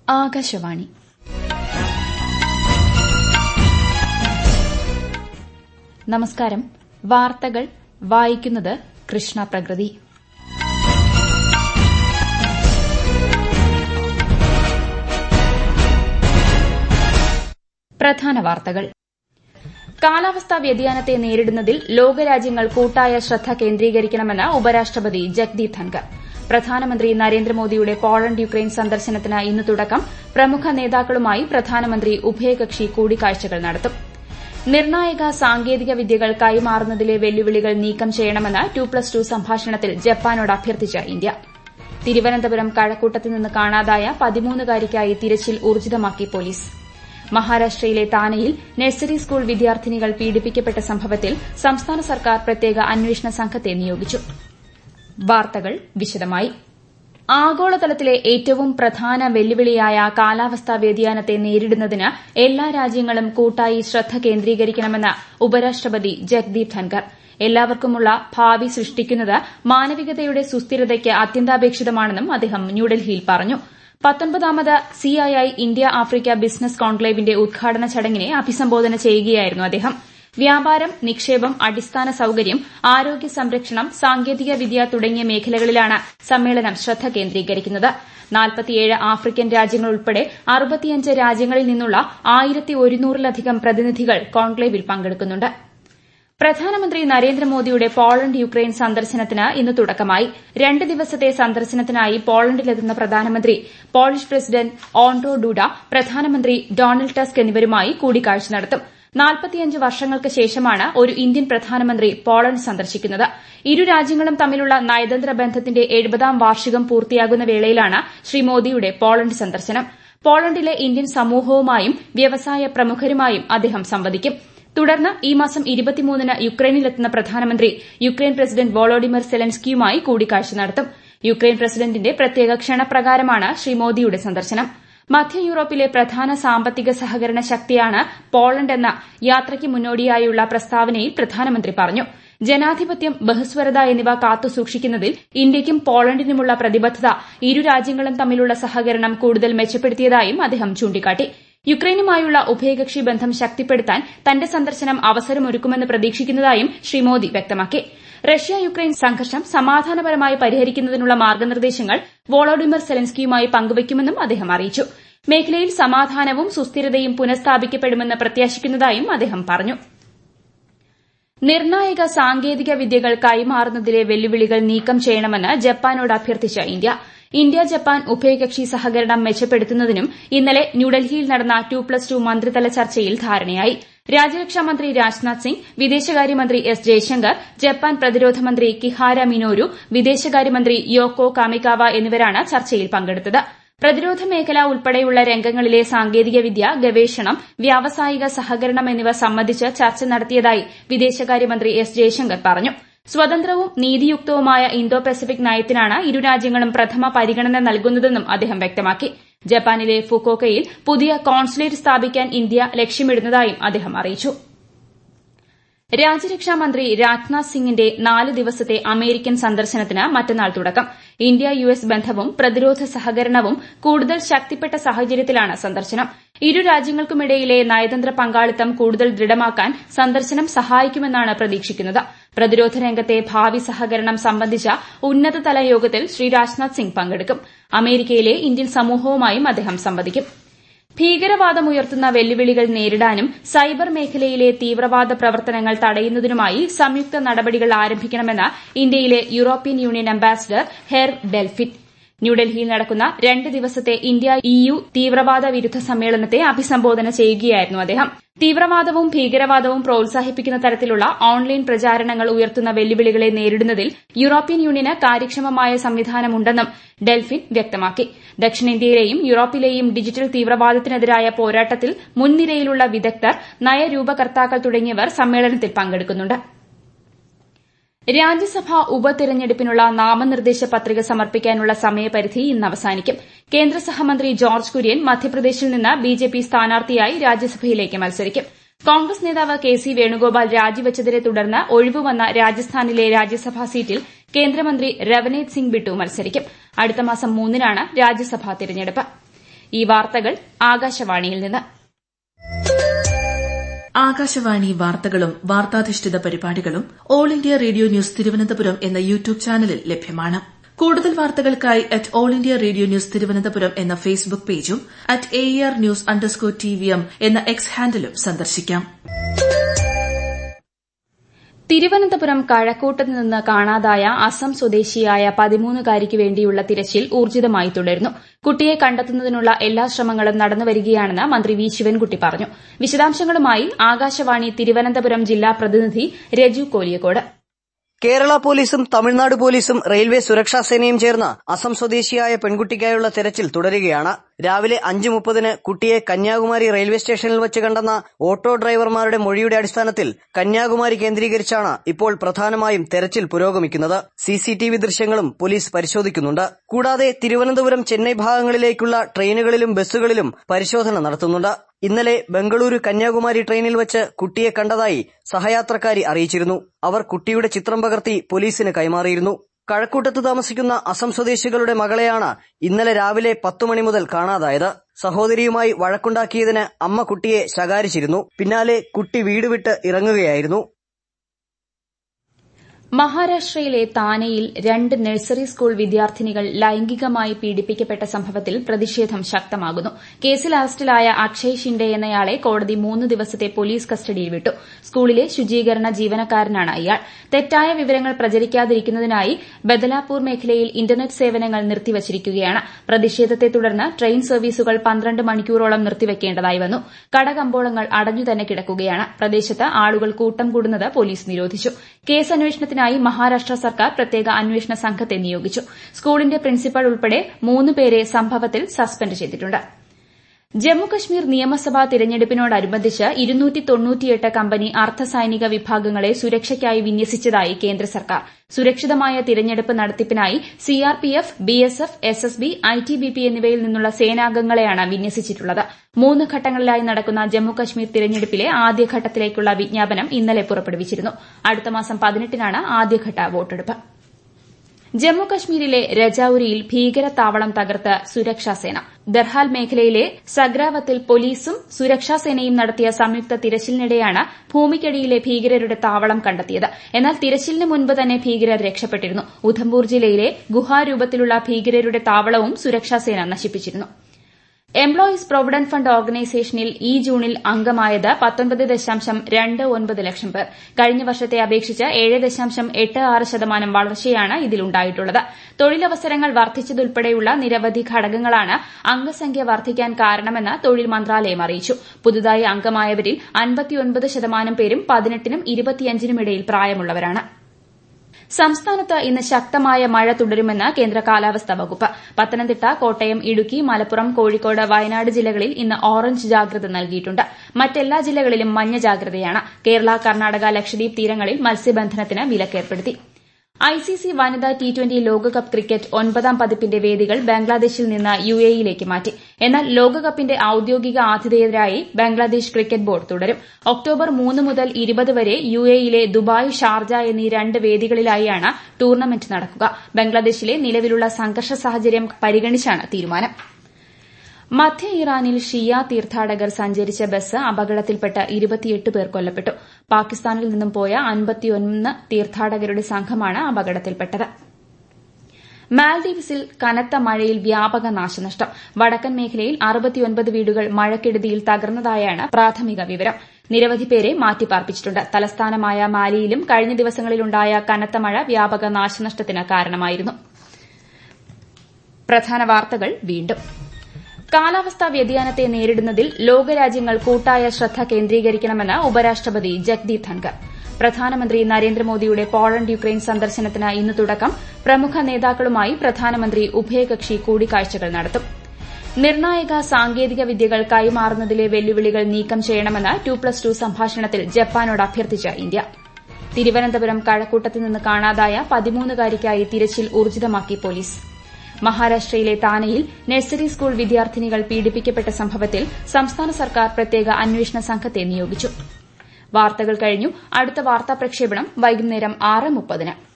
ആകാശവാണി നമസ്കാരം വാർത്തകൾ വായിക്കുന്നത് കൃഷ്ണ പ്രകൃതി പ്രധാന വാർത്തകൾ കാലാവസ്ഥാ വ്യതിയാനത്തെ നേരിടുന്നതിൽ ലോകരാജ്യങ്ങൾ കൂട്ടായ ശ്രദ്ധ കേന്ദ്രീകരിക്കണമെന്ന് ഉപരാഷ്ട്രപതി ജഗ്ദീപ് ധൻകർ പ്രധാനമന്ത്രി നരേന്ദ്രമോദിയുടെ പോളണ്ട് യുക്രൈൻ സന്ദർശനത്തിന് ഇന്ന് തുടക്കം പ്രമുഖ നേതാക്കളുമായി പ്രധാനമന്ത്രി ഉഭയകക്ഷി കൂടിക്കാഴ്ചകൾ നടത്തും നിർണായക സാങ്കേതിക വിദ്യകൾ കൈമാറുന്നതിലെ വെല്ലുവിളികൾ നീക്കം ചെയ്യണമെന്ന് ടു പ്ലസ് ടു സംഭാഷണത്തിൽ ജപ്പാനോട് അഭ്യർത്ഥിച്ച് ഇന്ത്യ തിരുവനന്തപുരം കഴക്കൂട്ടത്ത് നിന്ന് കാണാതായ പതിമൂന്നുകാരിക്കായി തിരച്ചിൽ ഊർജിതമാക്കി പോലീസ് മഹാരാഷ്ട്രയിലെ താനെയിൽ നഴ്സറി സ്കൂൾ വിദ്യാർത്ഥിനികൾ പീഡിപ്പിക്കപ്പെട്ട സംഭവത്തിൽ സംസ്ഥാന സർക്കാർ പ്രത്യേക അന്വേഷണ സംഘത്തെ നിയോഗിച്ചു വാർത്തകൾ വിശദമായി ആഗോളതലത്തിലെ ഏറ്റവും പ്രധാന വെല്ലുവിളിയായ കാലാവസ്ഥാ വ്യതിയാനത്തെ നേരിടുന്നതിന് എല്ലാ രാജ്യങ്ങളും കൂട്ടായി ശ്രദ്ധ കേന്ദ്രീകരിക്കണമെന്ന് ഉപരാഷ്ട്രപതി ജഗ്ദീപ് ധൻകർ എല്ലാവർക്കുമുള്ള ഭാവി സൃഷ്ടിക്കുന്നത് മാനവികതയുടെ സുസ്ഥിരതയ്ക്ക് അത്യന്താപേക്ഷിതമാണെന്നും അദ്ദേഹം ന്യൂഡൽഹിയിൽ പറഞ്ഞു പത്തൊൻപതാമത് സിഐഐ ഇന്ത്യ ആഫ്രിക്ക ബിസിനസ് കോൺക്ലേവിന്റെ ഉദ്ഘാടന ചടങ്ങിനെ അഭിസംബോധന ചെയ്യുകയായിരുന്നു അദ്ദേഹം വ്യാപാരം നിക്ഷേപം അടിസ്ഥാന സൌകര്യം ആരോഗ്യ സംരക്ഷണം സാങ്കേതിക വിദ്യ തുടങ്ങിയ മേഖലകളിലാണ് സമ്മേളനം ശ്രദ്ധ കേന്ദ്രീകരിക്കുന്നത് നാൽപ്പത്തിയേഴ് ആഫ്രിക്കൻ രാജ്യങ്ങൾ ഉൾപ്പെടെ അറുപത്തിയഞ്ച് രാജ്യങ്ങളിൽ നിന്നുള്ള ആയിരത്തി ഒരുന്നൂറിലധികം പ്രതിനിധികൾ കോൺക്ലേവിൽ പങ്കെടുക്കുന്നുണ്ട് പ്രധാനമന്ത്രി നരേന്ദ്രമോദിയുടെ പോളണ്ട് യുക്രൈൻ സന്ദർശനത്തിന് ഇന്ന് തുടക്കമായി രണ്ട് ദിവസത്തെ സന്ദർശനത്തിനായി പോളണ്ടിലെത്തുന്ന പ്രധാനമന്ത്രി പോളിഷ് പ്രസിഡന്റ് ഓൺഡ്രോ ഡൂഡ പ്രധാനമന്ത്രി ഡൊണാൾഡ് ടസ്ക് എന്നിവരുമായി കൂടിക്കാഴ്ച നടത്തും നാൽപ്പത്തിയഞ്ച് വർഷങ്ങൾക്ക് ശേഷമാണ് ഒരു ഇന്ത്യൻ പ്രധാനമന്ത്രി പോളണ്ട് സന്ദർശിക്കുന്നത് ഇരു രാജ്യങ്ങളും തമ്മിലുള്ള നയതന്ത്ര ബന്ധത്തിന്റെ എഴുപതാം വാർഷികം പൂർത്തിയാകുന്ന വേളയിലാണ് ശ്രീ മോദിയുടെ പോളണ്ട് സന്ദർശനം പോളണ്ടിലെ ഇന്ത്യൻ സമൂഹവുമായും വ്യവസായ പ്രമുഖരുമായും അദ്ദേഹം സംവദിക്കും തുടർന്ന് ഈ മാസം ന് യുക്രൈനിലെത്തുന്ന പ്രധാനമന്ത്രി യുക്രൈൻ പ്രസിഡന്റ് വോളോഡിമർ സെലൻസ്കിയുമായി കൂടിക്കാഴ്ച നടത്തും യുക്രൈൻ പ്രസിഡന്റിന്റെ പ്രത്യേക ക്ഷണപ്രകാരമാണ് ശ്രീ മോദിയുടെ സന്ദർശനം മധ്യ യൂറോപ്പിലെ പ്രധാന സാമ്പത്തിക സഹകരണ ശക്തിയാണ് പോളണ്ട് എന്ന യാത്രയ്ക്ക് മുന്നോടിയായുള്ള പ്രസ്താവനയിൽ പ്രധാനമന്ത്രി പറഞ്ഞു ജനാധിപത്യം ബഹുസ്വരത എന്നിവ കാത്തുസൂക്ഷിക്കുന്നതിൽ ഇന്ത്യയ്ക്കും പോളണ്ടിനുമുള്ള പ്രതിബദ്ധത ഇരു രാജ്യങ്ങളും തമ്മിലുള്ള സഹകരണം കൂടുതൽ മെച്ചപ്പെടുത്തിയതായും അദ്ദേഹം ചൂണ്ടിക്കാട്ടി യുക്രൈനുമായുള്ള ഉഭയകക്ഷി ബന്ധം ശക്തിപ്പെടുത്താൻ തന്റെ സന്ദർശനം അവസരമൊരുക്കുമെന്ന് പ്രതീക്ഷിക്കുന്നതായും ശ്രീ മോദി വ്യക്തമാക്കി റഷ്യ യുക്രൈൻ സംഘർഷം സമാധാനപരമായി പരിഹരിക്കുന്നതിനുള്ള മാർഗ്ഗനിർദ്ദേശങ്ങൾ വോളോഡിമർ സെലൻസ്കിയുമായി പങ്കുവയ്ക്കുമെന്നും അദ്ദേഹം അറിയിച്ചു മേഖലയിൽ സമാധാനവും സുസ്ഥിരതയും പുനഃസ്ഥാപിക്കപ്പെടുമെന്ന് പ്രത്യാശിക്കുന്നതായും അദ്ദേഹം പറഞ്ഞു നിർണായക സാങ്കേതിക വിദ്യകൾ കൈമാറുന്നതിലെ വെല്ലുവിളികൾ നീക്കം ചെയ്യണമെന്ന് ജപ്പാനോട് അഭ്യർത്ഥിച്ച ഇന്ത്യ ഇന്ത്യ ജപ്പാൻ ഉഭയകക്ഷി സഹകരണം മെച്ചപ്പെടുത്തുന്നതിനും ഇന്നലെ ന്യൂഡൽഹിയിൽ നടന്ന ടു പ്ലസ് ടു മന്ത്രിതല ചർച്ചയിൽ ധാരണയായി രാജ്യരക്ഷാമന്ത്രി രാജ്നാഥ് സിംഗ് വിദേശകാര്യമന്ത്രി എസ് ജയശങ്കർ ജപ്പാൻ പ്രതിരോധ മന്ത്രി കിഹാര മിനോരു വിദേശകാര്യമന്ത്രി യോക്കോ കാമികാവ എന്നിവരാണ് ചർച്ചയിൽ പങ്കെടുത്തത് പ്രതിരോധ മേഖല ഉൾപ്പെടെയുള്ള രംഗങ്ങളിലെ സാങ്കേതികവിദ്യ ഗവേഷണം വ്യാവസായിക സഹകരണം എന്നിവ സംബന്ധിച്ച് ചർച്ച നടത്തിയതായി വിദേശകാര്യമന്ത്രി എസ് ജയശങ്കർ പറഞ്ഞു സ്വതന്ത്രവും നീതിയുക്തവുമായ ഇന്തോ പസഫിക് നയത്തിനാണ് ഇരു രാജ്യങ്ങളും പ്രഥമ പരിഗണന നൽകുന്നതെന്നും അദ്ദേഹം വ്യക്തമാക്കി ജപ്പാനിലെ ഫുക്കോക്കയിൽ പുതിയ കോൺസുലേറ്റ് സ്ഥാപിക്കാൻ ഇന്ത്യ ലക്ഷ്യമിടുന്നതായും അദ്ദേഹം അറിയിച്ചു രാജ്യരക്ഷാമന്ത്രി രാജ്നാഥ് സിംഗിന്റെ നാല് ദിവസത്തെ അമേരിക്കൻ സന്ദർശനത്തിന് മറ്റന്നാൾ തുടക്കം ഇന്ത്യ യു എസ് ബന്ധവും പ്രതിരോധ സഹകരണവും കൂടുതൽ ശക്തിപ്പെട്ട സാഹചര്യത്തിലാണ് സന്ദർശനം ഇരു രാജ്യങ്ങൾക്കുമിടയിലെ നയതന്ത്ര പങ്കാളിത്തം കൂടുതൽ ദൃഢമാക്കാൻ സന്ദർശനം സഹായിക്കുമെന്നാണ് പ്രതീക്ഷിക്കുന്നത് പ്രതിരോധ രംഗത്തെ ഭാവി സഹകരണം സംബന്ധിച്ച ഉന്നതതല യോഗത്തിൽ ശ്രീ രാജ്നാഥ് സിംഗ് പങ്കെടുക്കും അമേരിക്കയിലെ ഇന്ത്യൻ സമൂഹവുമായും അദ്ദേഹം സംവദിക്കും ഭീകരവാദമുയർത്തുന്ന വെല്ലുവിളികൾ നേരിടാനും സൈബർ മേഖലയിലെ തീവ്രവാദ പ്രവർത്തനങ്ങൾ തടയുന്നതിനുമായി സംയുക്ത നടപടികൾ ആരംഭിക്കണമെന്ന് ഇന്ത്യയിലെ European Union ambassador Herve Delphin ന്യൂഡൽഹിയിൽ നടക്കുന്ന രണ്ട് ദിവസത്തെ ഇന്ത്യ ഇയു തീവ്രവാദ വിരുദ്ധ സമ്മേളനത്തെ അഭിസംബോധന ചെയ്യുകയായിരുന്നു അദ്ദേഹം തീവ്രവാദവും ഭീകരവാദവും പ്രോത്സാഹിപ്പിക്കുന്ന തരത്തിലുള്ള ഓൺലൈൻ പ്രചാരണങ്ങൾ ഉയർത്തുന്ന വെല്ലുവിളികളെ നേരിടുന്നതിൽ യൂറോപ്യൻ യൂണിയന് കാര്യക്ഷമമായ സംവിധാനമുണ്ടെന്നും ഡെൽഫിൻ വ്യക്തമാക്കി ദക്ഷിണേന്ത്യയിലെയും യൂറോപ്പിലെയും ഡിജിറ്റൽ തീവ്രവാദത്തിനെതിരായ പോരാട്ടത്തിൽ മുൻനിരയിലുള്ള വിദഗ്ധർ നയരൂപകർത്താക്കൾ തുടങ്ങിയവർ സമ്മേളനത്തിൽ പങ്കെടുക്കുന്നുണ്ട് രാജ്യസഭാ ഉപതെരഞ്ഞെടുപ്പിനുള്ള നാമനിർദ്ദേശ പത്രിക സമർപ്പിക്കാനുള്ള സമയപരിധി ഇന്ന് അവസാനിക്കും കേന്ദ്ര സഹമന്ത്രി ജോർജ് കുര്യൻ മധ്യപ്രദേശിൽ നിന്ന് ബിജെപി സ്ഥാനാർത്ഥിയായി രാജ്യസഭയിലേക്ക് മത്സരിക്കും കോൺഗ്രസ് നേതാവ് കെ സി വേണുഗോപാൽ രാജിവച്ചതിനെ തുടർന്ന് ഒഴിവുവന്ന രാജസ്ഥാനിലെ രാജ്യസഭാ സീറ്റിൽ കേന്ദ്രമന്ത്രി രവനീത് സിംഗ് ബിട്ടു മത്സരിക്കും അടുത്ത മാസം മൂന്നിനാണ് രാജ്യസഭാ തിരഞ്ഞെടുപ്പ് ഈ വാർത്തകൾ ആകാശവാണിയിൽ നിന്ന് ആകാശവാണി വാർത്തകളും വാർത്താധിഷ്ഠിത പരിപാടികളും all India radio news Thiruvananthapuram എന്ന യൂട്യൂബ് ചാനലിൽ ലഭ്യമാണ് കൂടുതൽ വാർത്തകൾക്കായി at all India radio news Thiruvananthapuram എന്ന ഫേസ്ബുക്ക് പേജും at A R news underscore T V M എന്ന എക്സ് ഹാൻഡിലും സന്ദർശിക്കാം തിരുവനന്തപുരം കഴക്കൂട്ടത്ത് നിന്ന് കാണാതായ അസം സ്വദേശിയായ പതിമൂന്നുകാരിക്ക് വേണ്ടിയുള്ള തിരച്ചിൽ ഊർജിതമായി തുടരുന്നു കുട്ടിയെ കണ്ടെത്തുന്നതിനുള്ള എല്ലാ ശ്രമങ്ങളും നടന്നുവരികയാണെന്ന് മന്ത്രി വി ശിവൻകുട്ടി പറഞ്ഞു വിശദാംശങ്ങളുമായി ആകാശവാണി തിരുവനന്തപുരം ജില്ലാ പ്രതിനിധി രജു കോലിയക്കോട് കേരള പോലീസും തമിഴ്നാട് പോലീസും റെയിൽവേ സുരക്ഷാ സേനയും ചേർന്ന് അസം സ്വദേശിയായ പെൺകുട്ടിക്കായുള്ള തെരച്ചിൽ തുടരുകയാണ് രാവിലെ അഞ്ച് മുപ്പതിന് കുട്ടിയെ കന്യാകുമാരി റെയിൽവേ സ്റ്റേഷനിൽ വെച്ച് കണ്ടെന്ന ഓട്ടോ ഡ്രൈവർമാരുടെ മൊഴിയുടെ അടിസ്ഥാനത്തിൽ കന്യാകുമാരി കേന്ദ്രീകരിച്ചാണ് ഇപ്പോൾ പ്രധാനമായും തെരച്ചിൽ പുരോഗമിക്കുന്നത് സിസിടിവി ദൃശ്യങ്ങളും പോലീസ് പരിശോധിക്കുന്നുണ്ട് കൂടാതെ തിരുവനന്തപുരം ചെന്നൈ ഭാഗങ്ങളിലേക്കുള്ള ട്രെയിനുകളിലും ബസ്സുകളിലും പരിശോധന നടത്തുന്നുണ്ട് ഇന്നലെ ബംഗളൂരു കന്യാകുമാരി ട്രെയിനിൽ വെച്ച് കുട്ടിയെ കണ്ടതായി സഹയാത്രക്കാരി അറിയിച്ചിരുന്നു അവർ കുട്ടിയുടെ ചിത്രം പകർത്തി പോലീസിന് കൈമാറിയിരുന്നു കഴക്കൂട്ടത്ത് താമസിക്കുന്ന അസം സ്വദേശികളുടെ മകളെയാണ് ഇന്നലെ രാവിലെ പത്തു മണി മുതൽ കാണാതായത് സഹോദരിയുമായി വഴക്കുണ്ടാക്കിയതിന് അമ്മ കുട്ടിയെ ശകാരിച്ചിരുന്നു പിന്നാലെ കുട്ടി വീട് വിട്ട് ഇറങ്ങുകയായിരുന്നു മഹാരാഷ്ട്രയിലെ താനെയിൽ രണ്ട് നഴ്സറി സ്കൂൾ വിദ്യാർത്ഥിനികൾ ലൈംഗികമായി പീഡിപ്പിക്കപ്പെട്ട സംഭവത്തിൽ പ്രതിഷേധം ശക്തമാകുന്നു കേസിൽ അറസ്റ്റിലായ അക്ഷയ് ഷിൻഡെ എന്നയാളെ കോടതി മൂന്ന് ദിവസത്തെ പോലീസ് കസ്റ്റഡിയിൽ വിട്ടു സ്കൂളിലെ ശുചീകരണ ജീവനക്കാരനാണ് ഇയാൾ തെറ്റായ വിവരങ്ങൾ പ്രചരിക്കാതിരിക്കുന്നതിനായി ബദലാപൂർ മേഖലയിൽ ഇന്റർനെറ്റ് സേവനങ്ങൾ നിർത്തിവച്ചിരിക്കുകയാണ് പ്രതിഷേധത്തെ തുടർന്ന് ട്രെയിൻ സർവീസുകൾ പന്ത്രണ്ട് മണിക്കൂറോളം നിർത്തിവെക്കേണ്ടതായി വന്നു കടകമ്പോളങ്ങൾ അടഞ്ഞു തന്നെ കിടക്കുകയാണ് പ്രദേശത്ത് ആളുകൾ കൂട്ടം കൂടുന്നത് പോലീസ് നിരോധിച്ചു കേസ് അന്വേഷണത്തിന് ഇതിനായി മഹാരാഷ്ട്ര സർക്കാർ പ്രത്യേക അന്വേഷണ സംഘത്തെ നിയോഗിച്ചു സ്കൂളിന്റെ പ്രിൻസിപ്പൽ ഉൾപ്പെടെ മൂന്ന് പേരെ സംഭവത്തിൽ സസ്പെൻഡ് ചെയ്തിട്ടുണ്ട് ജമ്മുകശ്മീർ നിയമസഭാ തിരഞ്ഞെടുപ്പിനോടനുബന്ധിച്ച് കമ്പനി അർദ്ധസൈനിക വിഭാഗങ്ങളെ സുരക്ഷയ്ക്കായി വിന്യസിച്ചതായി കേന്ദ്ര സർക്കാർ സുരക്ഷിതമായ തിരഞ്ഞെടുപ്പ് നടത്തിപ്പിനായി സിആർപിഎഫ് ബിഎസ്എഫ് എസ്എസ്ബി ഐടിബിപി എന്നിവയിൽ നിന്നുള്ള സേനാംഗങ്ങളെയാണ് വിന്യസിച്ചിട്ടുള്ളത് മൂന്ന് ഘട്ടങ്ങളിലായി നടക്കുന്ന ജമ്മുകശ്മീർ തിരഞ്ഞെടുപ്പിലെ ആദ്യഘട്ടത്തിലേക്കുള്ള വിജ്ഞാപനം ഇന്നലെ പുറപ്പെടുവിച്ചിരുന്നു അടുത്ത മാസം പതിനെട്ടിനാണ് ആദ്യഘട്ട വോട്ടെടുപ്പ് ജമ്മുകശ്മീരിലെ രജൌരിയിൽ ഭീകരതാവളം തകർത്ത് സുരക്ഷാസേന ദർഹാൽ മേഖലയിലെ സഗ്രാവത്തിൽ പോലീസും സുരക്ഷാസേനയും നടത്തിയ സംയുക്ത തിരച്ചിലിനിടെയാണ് ഭൂമിക്കടിയിലെ ഭീകരരുടെ താവളം കണ്ടെത്തിയത് എന്നാൽ തിരച്ചിലിന് മുൻപ് തന്നെ ഭീകരർ രക്ഷപ്പെട്ടിരുന്നു ഉധംപൂർ ജില്ലയിലെ ഗുഹാരൂപത്തിലുള്ള ഭീകരരുടെ താവളവും സുരക്ഷാസേന നശിപ്പിച്ചിരുന്നു എംപ്ലോയീസ് പ്രൊവിഡന്റ് ഫണ്ട് ഓർഗനൈസേഷനിൽ ഈ ജൂണിൽ അംഗമായത് പത്തൊൻപത് ദശാംശം രണ്ട് ഒൻപത് ലക്ഷം പേർ കഴിഞ്ഞ വർഷത്തെ അപേക്ഷിച്ച് ഏഴ് ദശാംശം എട്ട് ആറ് ശതമാനം വളർച്ചയാണ് ഇതിലുണ്ടായിട്ടുള്ളത് തൊഴിലവസരങ്ങൾ വർദ്ധിച്ചതുൾപ്പെടെയുള്ള നിരവധി ഘടകങ്ങളാണ് അംഗസംഖ്യ വർദ്ധിക്കാൻ കാരണമെന്ന് തൊഴിൽ മന്ത്രാലയം അറിയിച്ചു പുതുതായി അംഗമായവരിൽ അൻപത്തിയൊൻപത് ശതമാനം പേരും പതിനെട്ടിനും ഇരുപത്തിയഞ്ചിനും ഇടയിൽ പ്രായമുള്ളവരാണ് സംസ്ഥാനത്ത് ഇന്ന് ശക്തമായ മഴ തുടരുമെന്ന് കേന്ദ്ര കാലാവസ്ഥാ വകുപ്പ് പത്തനംതിട്ട കോട്ടയം ഇടുക്കി മലപ്പുറം കോഴിക്കോട് വയനാട് ജില്ലകളിൽ ഇന്ന് ഓറഞ്ച് ജാഗ്രത നൽകിയിട്ടുണ്ട് മറ്റെല്ലാ ജില്ലകളിലും മഞ്ഞ ജാഗ്രതയാണ് കേരള കർണാടക ലക്ഷദ്വീപ് തീരങ്ങളിൽ മത്സ്യബന്ധനത്തിന് വിലക്കേർപ്പെടുത്തി ഐസിസി വനിതാ ടി ട്വന്റി ലോകകപ്പ് ക്രിക്കറ്റ് ഒൻപതാം പതിപ്പിന്റെ വേദികൾ ബംഗ്ലാദേശിൽ നിന്ന് യുഎഇയിലേക്ക് മാറ്റി എന്നാൽ ലോകകപ്പിന്റെ ഔദ്യോഗിക ആതിഥേയരായി ബംഗ്ലാദേശ് ക്രിക്കറ്റ് ബോർഡ് തുടരും ഒക്ടോബർ മൂന്ന് മുതൽ ഇരുപത് വരെ യുഎഇയിലെ ദുബായ് ഷാർജ എന്നീ രണ്ട് വേദികളിലായാണ് ടൂർണമെന്റ് നടക്കുക ബംഗ്ലാദേശിലെ നിലവിലുള്ള സംഘർഷ സാഹചര്യം പരിഗണിച്ചാണ് തീരുമാനം മധ്യ ഇറാനിൽ ഷിയ തീർത്ഥാടകർ സഞ്ചരിച്ച ബസ് അപകടത്തിൽപ്പെട്ട് ഇരുപത്തിയെട്ട് പേർ കൊല്ലപ്പെട്ടു പാകിസ്ഥാനിൽ നിന്നും പോയ അൻപത്തിയൊന്ന് തീർത്ഥാടകരുടെ സംഘമാണ് അപകടത്തിൽപ്പെട്ടത് മാൽദീവ്സിൽ കനത്ത മഴയിൽ വ്യാപക നാശനഷ്ടം വടക്കൻ മേഖലയിൽ അറുപത്തിയൊൻപത് വീടുകൾ മഴക്കെടുതിയിൽ തകർന്നതായാണ് പ്രാഥമിക വിവരം നിരവധി പേരെ മാറ്റിപ്പാർപ്പിച്ചിട്ടുണ്ട് തലസ്ഥാനമായ മാലിയിലും കഴിഞ്ഞ ദിവസങ്ങളിലുണ്ടായ കനത്ത മഴ വ്യാപക നാശനഷ്ടത്തിന് കാരണമായിരുന്നു പ്രധാന വാർത്തകൾ വീണ്ടും കാലാവസ്ഥാ വ്യതിയാനത്തെ നേരിടുന്നതിൽ ലോകരാജ്യങ്ങൾ കൂട്ടായ ശ്രദ്ധ കേന്ദ്രീകരിക്കണമെന്ന് ഉപരാഷ്ട്രപതി ജഗ്ദീപ് ധൻകർ പ്രധാനമന്ത്രി നരേന്ദ്രമോദിയുടെ പോളണ്ട് യുക്രൈൻ സന്ദർശനത്തിന് ഇന്ന് തുടക്കം പ്രമുഖ നേതാക്കളുമായി പ്രധാനമന്ത്രി ഉഭയകക്ഷി കൂടിക്കാഴ്ചകൾ നടത്തും നിർണായക സാങ്കേതിക വിദ്യകൾ കൈമാറുന്നതിലെ വെല്ലുവിളികൾ നീക്കം ചെയ്യണമെന്ന് ടു പ്ലസ് ടു സംഭാഷണത്തിൽ ജപ്പാനോട് അഭ്യർത്ഥിച്ച ഇന്ത്യ തിരുവനന്തപുരം കഴക്കൂട്ടത്ത് നിന്ന് കാണാതായ പതിമൂന്നുകാരിക്കായി തിരച്ചിൽ ഊർജിതമാക്കി പോലീസ് മഹാരാഷ്ട്രയിലെ താനെയിൽ നഴ്സറി സ്കൂൾ വിദ്യാർത്ഥിനികൾ പീഡിപ്പിക്കപ്പെട്ട സംഭവത്തിൽ സംസ്ഥാന സർക്കാർ പ്രത്യേക അന്വേഷണ സംഘത്തെ നിയോഗിച്ചു വാർത്തകൾ കഴിഞ്ഞു അടുത്ത വാർത്താ പ്രക്ഷേപണം വൈകുന്നേരം ആറ് മുപ്പതിന്